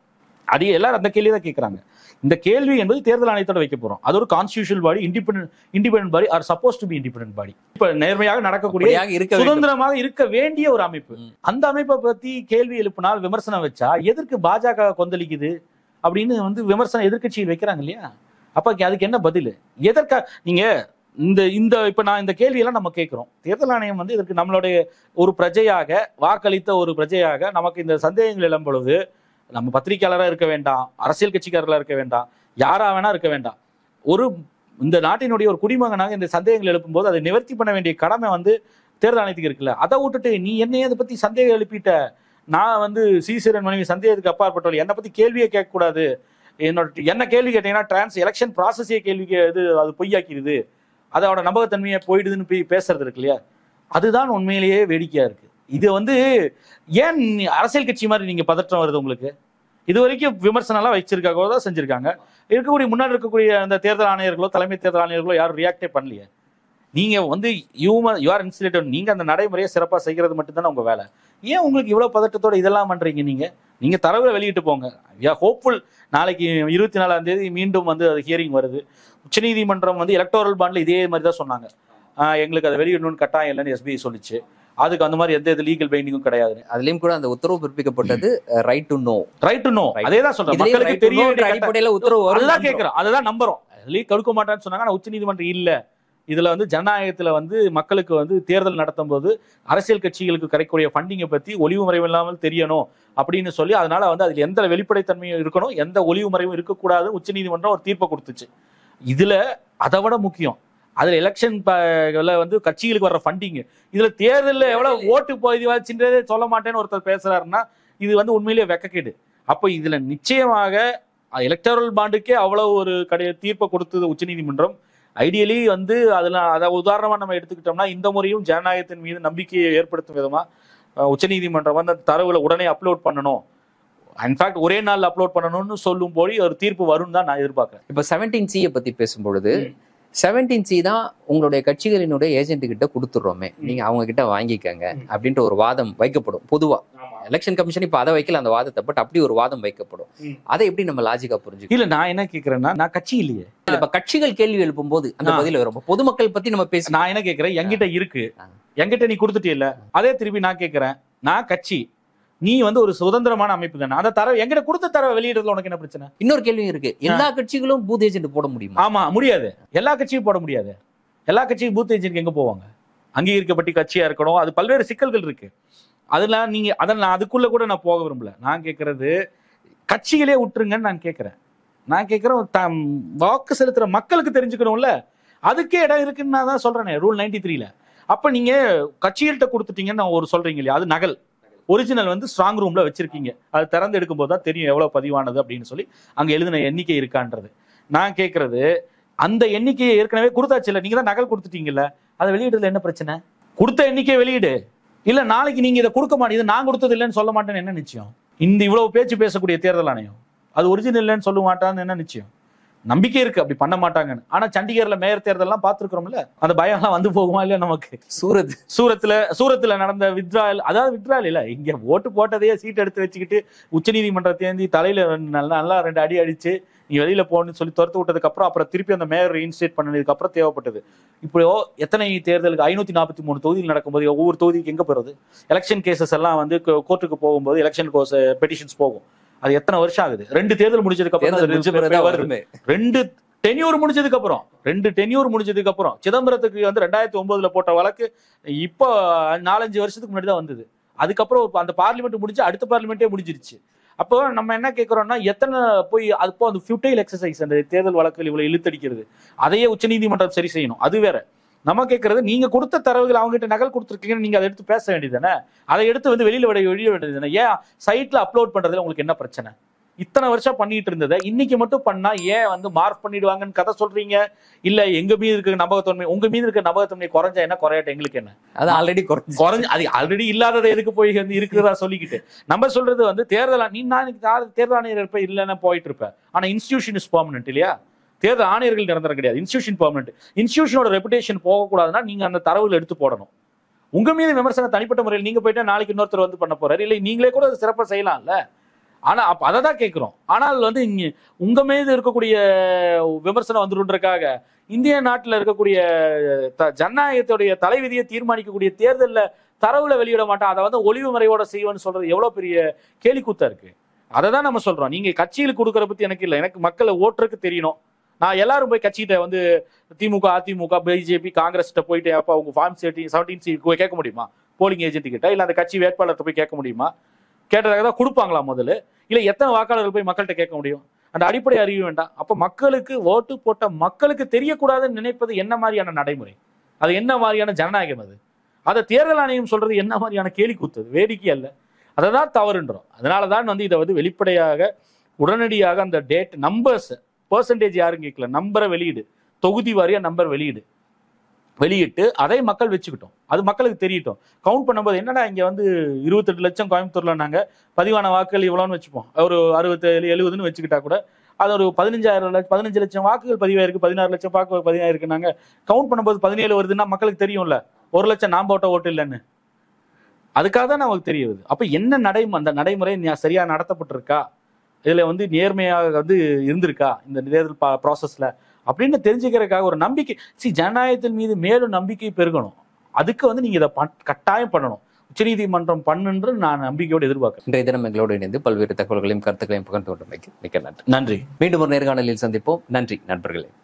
அது எல்லாரும் அந்த கேள்வி தான் கேட்கறாங்க இந்த கேள்வி என்பது தேர்தல் ஆணையத்தோட வைக்க போறோம் அது ஒரு constitutional body independent independent body are suppose to be independent body இப்ப நேர்மையாக நடக்கக்கூடிய அப்படியாக இருக்க வேண்டும் சுதந்திரமாக இருக்க வேண்டிய ஒரு அமைப்பு ம். அந்த அமைப்பை பத்தி கேள்வி எழுப்பினால் விமர்சனம் வச்சா எதற்கு பாஜக கொந்தளிக்குது அப்படின்னு வந்து விமர்சனம் எதிர்க்கட்சியில் வைக்கிறாங்க இல்லையா அப்ப அதுக்கு என்ன பதில் எதற்கா நீங்க இந்த இந்த இப்ப நான் இந்த கேள்வியெல்லாம் நம்ம கேட்கிறோம் தேர்தல் ஆணையம் வந்து இதற்கு நம்மளுடைய ஒரு பிரஜையாக வாக்களித்த ஒரு பிரஜையாக நமக்கு இந்த சந்தேகங்கள் எழும் பொழுது நம்ம பத்திரிகையாளராக இருக்க வேண்டாம் அரசியல் கட்சிக்காரர்களாக இருக்க வேண்டாம் யாரா வேணா இருக்க வேண்டாம் ஒரு இந்த நாட்டினுடைய ஒரு குடிமகனாக இந்த சந்தேகங்கள் எழுப்பும்போது அதை நிவர்த்தி பண்ண வேண்டிய கடமை வந்து தேர்தல் ஆணையத்துக்கு இருக்குல்ல அதை விட்டுட்டு நீ என்னையே அதை பத்தி சந்தேகம் எழுப்பிட்ட நான் வந்து சீசரன் மனைவி சந்தேகத்துக்கு அப்பாற்பட்டவள் என்னை பத்தி கேள்வியே கேட்கக்கூடாது என்னோட என்ன கேள்வி கேட்டீங்கன்னா டிரான்ஸ் எலெக்ஷன் ப்ராசஸே கேள்வி கே- இது அது பொய்யாக்கிடுது அதோட நம்பகத்தன்மையை போயிடுதுன்னு போய் பேசுறது இருக்கு இல்லையா அதுதான் உண்மையிலேயே வேடிக்கையா இருக்கு இது வந்து ஏன் நீ- அரசியல் கட்சி மாதிரி நீங்க பதற்றம் வருது உங்களுக்கு இது வரைக்கும் விமர்சனம்லாம் வச்சிருக்காங்க தான் செஞ்சிருக்காங்க இருக்கக்கூடிய முன்னாடி இருக்கக்கூடிய அந்த தேர்தல் ஆணையர்களோ தலைமை தேர்தல் ஆணையர்களோ யாரும் ரியாக்டே பண்ணலையே நீங்க வந்து யூம யூஆர் இன்சுலேட்டர் நீங்க அந்த நடைமுறையை சிறப்பா செய்கிறது மட்டும்தானே உங்க வேலை ஏன் உங்களுக்கு இவ்வளவு பதட்டத்தோட இதெல்லாம் பண்றீங்க நீங்க நீங்க தரவுல வெளியிட்டு போங்க ஹோப்ஃபுல் நாளைக்கு இருபத்தி நாலாம் தேதி மீண்டும் வந்து அது ஹியரிங் வருது உச்சநீதிமன்றம் வந்து எலக்டோரல் பாண்ட்ல இதே மாதிரி தான் சொன்னாங்க ஆஹ் எங்களுக்கு அதை வெளியிடணும்னு கட்டாயம் இல்லைன்னு எஸ்பிஐ சொல்லிச்சு அதுக்கு அந்த மாதிரி எந்த இது லீகல் பைண்டிங்கும் கிடையாது அதுலயும் கூட அந்த உத்தரவு பிறப்பிக்கப்பட்டது right to know right to know Right. அதே தான் சொல்றேன் இதுலயும் மக்களுக்கு right to தெரிய know வேண்டிய கட்ட- அடிப்படையில உத்தரவு வரும் அதுதான் கேட்கிறோம் அதுதான் நம்புறோம் அதுலயும் கொடுக்க மாட்டான்னு சொன்னாங்க ஆனா உச்சநீதிமன்றம் இல்ல இதுல வந்து ஜனநாயகத்துல வந்து மக்களுக்கு வந்து தேர்தல் நடத்தும் போது அரசியல் கட்சிகளுக்கு கிடைக்கக்கூடிய ஃபண்டிங்கை பத்தி ஒளிவு மறைவு இல்லாமல் தெரியணும் அப்படின்னு சொல்லி அதனால வந்து அதுல எந்த வெளிப்படைத்தன்மையும் இருக்கணும் எந்த ஒளிவு மறைவும் இருக்கக்கூடாதுன்னு உச்சநீதிமன்றம் ஒரு தீர்ப்பை கொடுத்துச்சு இதுல அதை விட முக்கியம் அதுல எலெக்ஷன் வந்து கட்சிகளுக்கு வர்ற ஃபண்டிங் இதுல தேர்தல்ல எவ்வளவு ஓட்டு பதிவாச்சுன்றதே சொல்ல மாட்டேன்னு ஒருத்தர் பேசுறாருன்னா இது வந்து உண்மையிலேயே வெக்கக்கேடு அப்போ இதுல நிச்சயமாக எலக்டரல் பாண்டுக்கே அவ்வளவு ஒரு கடை தீர்ப்பை கொடுத்தது உச்சநீதிமன்றம் ஐடியலி வந்து அதுல அதை உதாரணமா நம்ம எடுத்துக்கிட்டோம்னா இந்த முறையும் ஜனநாயகத்தின் மீது நம்பிக்கையை ஏற்படுத்தும் விதமா அஹ், உச்சநீதிமன்றம் வந்து அந்த தரவுல உடனே அப்லோட் பண்ணணும் இன்ஃபேக்ட் ஒரே நாள் அப்லோட் பண்ணணும்னு சொல்லும் போது ஒரு தீர்ப்பு வரும் தான் நான் எதிர்பார்க்கிறேன் இப்ப செவன்டீன் சியை பத்தி பேசும்பொழுது ம். செவன்டீன் சி தான் உங்களுடைய கட்சிகளினுடைய ஏஜென்ட் கிட்ட கொடுத்துடுறோமே நீங்க அவங்க கிட்ட வாங்கிக்கங்க ம். அப்படின்ற ஒரு வாதம் வைக்கப்படும் பொதுவா எலெக்ஷன் கமிஷன் இப்ப அதை வைக்கல அந்த வாதத்தை பட் அப்படி ஒரு வாதம் வைக்கப்படும் ம். அதை எப்படி நம்ம லாஜிக்கா புரிஞ்சுக்கலாம் இல்ல நான் என்ன கேக்குறேன்னா நான் கட்சி இல்லையே இப்ப கட்சிகள் கேள்வி எழுப்பும் போது அந்த ஆ. பதில் வரும் இப்ப பொதுமக்கள் பத்தி நம்ம பேச நான் என்ன கேக்குறேன் என்கிட்ட இருக்கு ஆ. என்கிட்ட நீ கொடுத்துட்டியல்ல அதே திருப்பி நான் கேக்குறேன் நான் கட்சி நீ வந்து ஒரு சுதந்திரமான அமைப்பு தானே அந்த தரவு என்கிட்ட கொடுத்த தரவை வெளியிடுறதுல உனக்கு என்ன பிரச்சனை இன்னொரு கேள்வியும் இருக்கு எல்லா கட்சிகளும் பூத் ஏஜென்ட் போட முடியுமா ஆமா முடியாது எல்லா கட்சியும் போட முடியாது எல்லா கட்சியும் பூத் ஏஜென்ட் எங்க போவாங்க அங்கீகரிக்கப்பட்ட கட்சியா இருக்கணும் அது பல்வேறு சிக்கல்கள் இருக்கு அதுல நீங்க அதை நான் அதுக்குள்ள கூட நான் போக விரும்பல நான் கேட்கறது கட்சிகளே விட்டுருங்கன்னு நான் கேட்கறேன் நான் கேட்கறேன் தம் வாக்கு செலுத்துற மக்களுக்கு தெரிஞ்சுக்கணும்ல அதுக்கே இடம் இருக்குன்னு நான் தான் சொல்றேனே ரூல் நைன்டி த்ரீல அப்ப நீங்க கட்சிகள்கிட்ட கொடுத்துட்டீங்கன்னு நான் ஒரு சொல்றீங்க இல்லையா அது நகல் ஒரிஜினல் வந்து ஸ்ட்ராங் ரூம்ல வச்சிருக்கீங்க அது திறந்து எடுக்கும்போது தான் தெரியும் எவ்வளவு பதிவானது அப்படின்னு சொல்லி அங்க எழுதின எண்ணிக்கை இருக்கான்றது நான் கேட்கறது அந்த எண்ணிக்கையை ஏற்கனவே கொடுத்தாச்சு இல்ல நீங்க தான் நகல் கொடுத்துட்டீங்கல்ல அதை வெளியிடுறதுல என்ன பிரச்சனை கொடுத்த எண்ணிக்கை வெளியிடு இல்ல நாளைக்கு நீங்க இதை கொடுக்க மாட்டீங்க நான் கொடுத்தது இல்லைன்னு சொல்ல மாட்டேன்னு என்ன நிச்சயம் இந்த இவ்வளவு பேச்சு பேசக்கூடிய தேர்தல் ஆணையம் அது ஒரிஜினல் இல்லைன்னு சொல்ல மாட்டான்னு என்ன நிச்சயம் நம்பிக்கை இருக்கு அப்படி பண்ண மாட்டாங்கன்னு ஆனா சண்டிகர்ல மேயர் தேர்தல்லாம் பார்த்துருக்கிறோம்ல அந்த பயம் எல்லாம் வந்து போகுமா இல்லையா நமக்கு சூரத் சூரத்துல சூரத்துல நடந்த வித்ராயல் அதாவது வித்ராயல் இல்ல இங்க ஓட்டு போட்டதையே சீட் எடுத்து வச்சுக்கிட்டு உச்சநீதிமன்றத்தேந்தி தலையில ரெண்டு நல்லா நல்லா ரெண்டு அடி அடிச்சு நீ வெளியில போன்னு சொல்லி துரத்து விட்டதுக்கு அப்புறம் அப்புறம் திருப்பி அந்த மேயர் ரீஇன்ஸ்டேட் பண்ணதுக்கு அப்புறம் தேவைப்பட்டது இப்போ எத்தனை தேர்தலுக்கு ஐநூத்தி நாற்பத்தி மூணு தொகுதியில் நடக்கும்போது ஒவ்வொரு தொகுதிக்கு எங்க போறது எலெக்ஷன் கேசஸ் எல்லாம் வந்து கோர்ட்டுக்கு போகும்போது எலெக்ஷன் கோர்ஸ் பெட்டிஷன்ஸ் போகும் அது எத்தனை வருஷம் ஆகுது ரெண்டு தேர்தல் முடிஞ்சதுக்கு அப்புறம் தேர்தல் அது முடிஞ்ச பிறகுதான் வருது வருமே ரெண்டு டென்யூர் முடிஞ்சதுக்கு அப்புறம் ரெண்டு டென்யூர் முடிஞ்சதுக்கு அப்புறம் சிதம்பரத்துக்கு வந்து ரெண்டாயிரத்தி ஒன்பதுல போட்ட வழக்கு இப்போ நாலஞ்சு வருஷத்துக்கு முன்னாடி தான் வந்தது அதுக்கப்புறம் இப்ப அந்த பார்லிமெண்ட் முடிஞ்சு அடுத்த பார்லிமெண்ட்டே முடிஞ்சிருச்சு அப்போ நம்ம என்ன கேட்கறோம்னா எத்தனை போய் அப்போ அந்த ஃபியூட்டைல் எக்ஸசைஸ் அந்த தேர்தல் வழக்குகள் இவ்வளவு இழுத்தடிக்கிறது அதையே உச்சநீதிமன்றம் சரி செய்யணும் அது வேற நம்ம கேட்கறது நீங்க கொடுத்த தரவுகள் அவங்க கிட்ட நகல் கொடுத்துருக்கீங்கன்னு நீங்க அதை எடுத்து பேச வேண்டியதானே அதை எடுத்து வந்து வெளியில விட வெளிய வேண்டியது தானே ஏன் சைட்ல அப்லோட் பண்றதுல உங்களுக்கு என்ன பிரச்சனை இத்தனை வருஷம் பண்ணிட்டு இருந்ததை இன்னைக்கு மட்டும் பண்ணா ஏன் வந்து மார்க் பண்ணிடுவாங்கன்னு கதை சொல்றீங்க இல்ல எங்க மீது இருக்க நம்பகத்தன்மை உங்க மீது இருக்க நம்பகத்தன்மை குறைஞ்சா என்ன குறையட்ட எங்களுக்கு என்ன அது ஆல்ரெடி குறைஞ்சு குறைஞ்சு அது ஆல்ரெடி இல்லாததை எதுக்கு போய் வந்து இருக்கிறதா சொல்லிக்கிட்டு நம்ம சொல்றது வந்து தேர்தல் ஆ- நீ நான் இன்னைக்கு தா- தேர்தல் ஆணையர் இருப்ப இல்லைன்னா போயிட்டு இருப்பேன் ஆனா இன்ஸ்டியூஷன் இஸ் பெர்மனன்ட் இல்லையா தேர்தல் ஆணையர்கள் நிரந்தரம் கிடையாது இன்ஸ்டியூஷன் பெர்மனன்ட் இன்ஸ்டியூஷனோட ரெப்புடேஷன் போகக்கூடாதுன்னா நீங்க அந்த தரவுல எடுத்து போடணும் உங்க மீது விமர்சனம் தனிப்பட்ட முறையில் நீங்க போயிட்டா நாளைக்கு இன்னொருத்தர் வந்து பண்ண போறாரு இல்லை நீங்களே கூட அதை சிறப்பா செய்யலாம்ல ஆனா அப்ப அதை தான் கேட்கிறோம் ஆனால் வந்து இங்க உங்க மீது இருக்கக்கூடிய விமர்சனம் வந்துருன்றக்காக இந்திய நாட்டுல இருக்கக்கூடிய த- ஜனநாயகத்துடைய தலைவிதியை தீர்மானிக்கக்கூடிய தேர்தல்ல தரவுல வெளியிட மாட்டான் அதை வந்து ஒளிவு மறைவோட செய்வேன்னு சொல்றது எவ்வளவு பெரிய கேலிக்கூத்தா இருக்கு அதை தான் நம்ம சொல்றோம் நீங்க கட்சியில் கொடுக்கற பத்தி எனக்கு இல்லை எனக்கு மக்களை ஓட்டுறதுக்கு தெரியணும் நான் எல்லாரும் போய் கட்சிகிட்ட வந்து திமுக அதிமுக பிஜேபி காங்கிரஸ் கிட்ட போயிட்டு அப்ப அவங்க ஃபார்ம் செவன்டீன் செவன்டீன் சி போய் கேட்க முடியுமா போலிங் ஏஜென்ட் கிட்ட இல்ல அந்த கட்சி வேட்பாளர்கிட்ட போய் கேட்க முடியுமா கேட்டதாக தான் கொடுப்பாங்களா முதல்ல இல்ல எத்தனை வாக்காளர்கள் போய் மக்கள்கிட்ட கேட்க முடியும் அந்த அடிப்படை அறிவு வேண்டாம் அப்ப மக்களுக்கு ஓட்டு போட்ட மக்களுக்கு தெரியக்கூடாதுன்னு நினைப்பது என்ன மாதிரியான நடைமுறை அது என்ன மாதிரியான ஜனநாயகம் அது அதை தேர்தல் ஆணையம் சொல்றது என்ன மாதிரியான கேலி கூத்துது வேடிக்கை அல்ல அதை தான் தவறுன்றோம் அதனால தான் வந்து இதை வந்து வெளிப்படையாக உடனடியாக அந்த டேட் நம்பர்ஸ் பர்சன்டேஜ் யாரும் கேட்கல நம்பரை வெளியிடு தொகுதி வாரியா நம்பர் வெளியிடு வெளியிட்டு அதை மக்கள் வச்சுக்கிட்டோம் அது மக்களுக்கு தெரியட்டும் கவுண்ட் பண்ணும்போது என்னடா இங்க வந்து இருபத்தெட்டு லட்சம் கோயம்புத்தூர்ல நாங்க பதிவான வாக்குகள் இவ்வளோன்னு வச்சுப்போம் ஒரு அறுபத்தேழு எழுபதுன்னு வச்சுக்கிட்டா கூட அது ஒரு பதினஞ்சாயிரம் லட்சம் பதினஞ்சு லட்சம் வாக்குகள் பதிவாயிருக்கு பதினாறு லட்சம் வாக்கு பதினாயிருக்கு நாங்க கவுண்ட் பண்ணும்போது பதினேழு வருதுன்னா மக்களுக்கு தெரியும்ல ஒரு லட்சம் நாம் போட்ட ஓட்டு இல்லைன்னு அதுக்காக தான் நமக்கு தெரிய வருது அப்ப என்ன நடைமுறை அந்த நடைமுறை நி- சரியா நடத்தப்பட்டிருக்கா இதுல வந்து நேர்மையாக வந்து இருந்திருக்கா இந்த தேர்தல் ப்ராசஸ்ல அப்படின்னு தெரிஞ்சுக்கிறதுக்காக ஒரு நம்பிக்கை சி ஜனநாயகத்தின் மீது மேலும் நம்பிக்கை பெருகணும் அதுக்கு வந்து நீங்க இதை பண்- கட்டாயம் பண்ணணும் உச்சநீதிமன்றம் பண்ணுன்று நான் நம்பிக்கையோடு எதிர்பார்க்கிறேன் இன்றைய தினம் எங்களோடு இணைந்து பல்வேறு தகவல்களையும் கருத்துக்களையும் பகிர்ந்து கொண்டமைக்கு மிக்க நன்றி நன்றி மீண்டும் ஒரு நேர்காணலில் சந்திப்போம் நன்றி நண்பர்களே